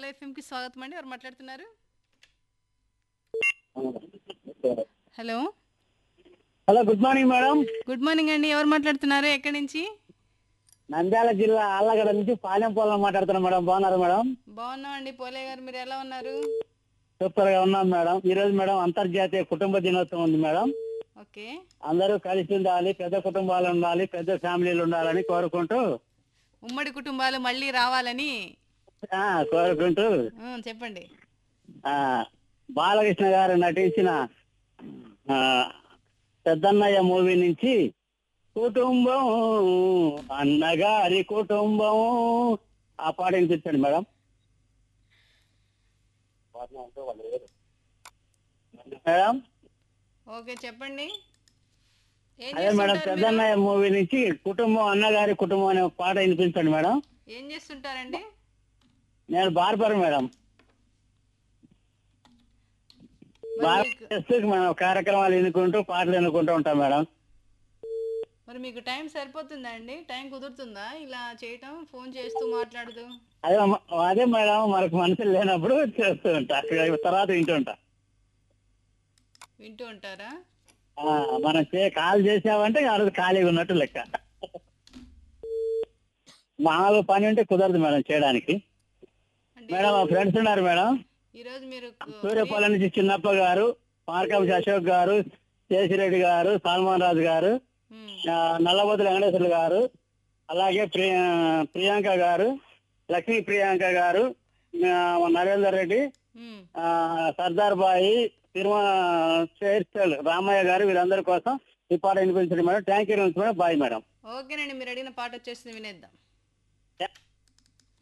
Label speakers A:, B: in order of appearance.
A: FM కి స్వాగతం అండి ఎవరు మాట్లాడుతున్నారు hello
B: hello good morning madam
A: good morning అండి ఎవరు మాట్లాడుతున్నారు ఎక్కడి నుంచి
B: నంద్యాల జిల్లా ఆళ్ళగడ్డ నుంచి పాలెం పొలం మాట్లాడుతున్నాం మేడం బాగున్నారు మేడం
A: బాగున్నాం అండి పోలే గారు మీరు ఎలా ఉన్నారు
B: సూపర్ గా ఉన్నాం మేడం ఈ రోజు మేడం అంతర్జాతీయ కుటుంబ దినోత్సవం ఉంది మేడం
A: ఓకే
B: అందరూ కలిసి ఉండాలి పెద్ద కుటుంబాలు ఉండాలి పెద్ద ఫ్యామిలీలు ఉండాలని కోరుకుంటూ
A: ఉమ్మడి కుటుంబాలు మళ్ళీ రావాలని
B: ఆ, కోరుకుంటూ
A: ఉమ్, చెప్పండి
B: ఆ, బాలకృష్ణ గారు నటించిన ఆ, పెద్దన్నయ్య మూవీ నుంచి కుటుంబం అన్నగారి కుటుంబం ఆ పాట వినిపించండి మేడం మేడం
A: ఓకే చెప్పండి ఏం
B: అదే మేడం
A: చేస్తుంటారు మీరు?
B: పెద్దన్నయ్య మూవీ నుంచి కుటుంబం అన్నగారి కుటుంబం అనే పాట వినిపించండి మేడం
A: ఏం చేస్తుంటారండి
B: నేను బార్బర్ మేడం
A: మరి
B: బాగా
A: మీకు
B: చేస్తూ మనం కార్యక్రమాలు ఎన్నుకుంటూ పాటలు ఎన్నుకుంటూ ఉంటాం మేడం
A: మరి మీకు టైం సరిపోతుందా అండి టైం కుదురుతుందా ఇలా చేయటం ఫోన్ చేస్తూ మాట్లాడుతూ
B: అదే మ- అదే మేడం మనకు మనుషులు లేనప్పుడు చేస్తూ ఉంటా తర్వాత వింటుంటా
A: వింటూ ఉంటారా
B: ఆ, మనం చే కాల్ చేసామంటే ఆ రోజు ఖాళీగా ఉన్నట్టు లెక్క మామూలు పని ఉంటే కుదరదు మేడం చేయడానికి
A: అంటే
B: మేడం మా ఫ్రెండ్స్ ఉన్నారు మేడం
A: ఈరోజు మీరు
B: సూర్యపాలెం నుంచి చిన్నప్ప గారు మార్కంశ అశోక్ గారు శేషిరెడ్డి గారు సల్మాన్ రాజు గారు
A: ఉమ్,
B: ఆ, నల్లబోతుల వెంకటేశ్వర గారు అలాగే ప్రియ ప్రియాంక గారు లక్ష్మీ ప్రియాంక గారు ఆ, నరేందర్ రెడ్డి
A: ఉమ్.
B: ఆ, సర్దార్ బాయి తిరుమల చేర్చల్ రామయ్య గారు వీరందరి కోసం ఈ పాట వినిపించండి madam thank you madam bye madam
A: ఓకేనండి మీరు అడిగిన పాట వచ్చేసింది వినేద్దాం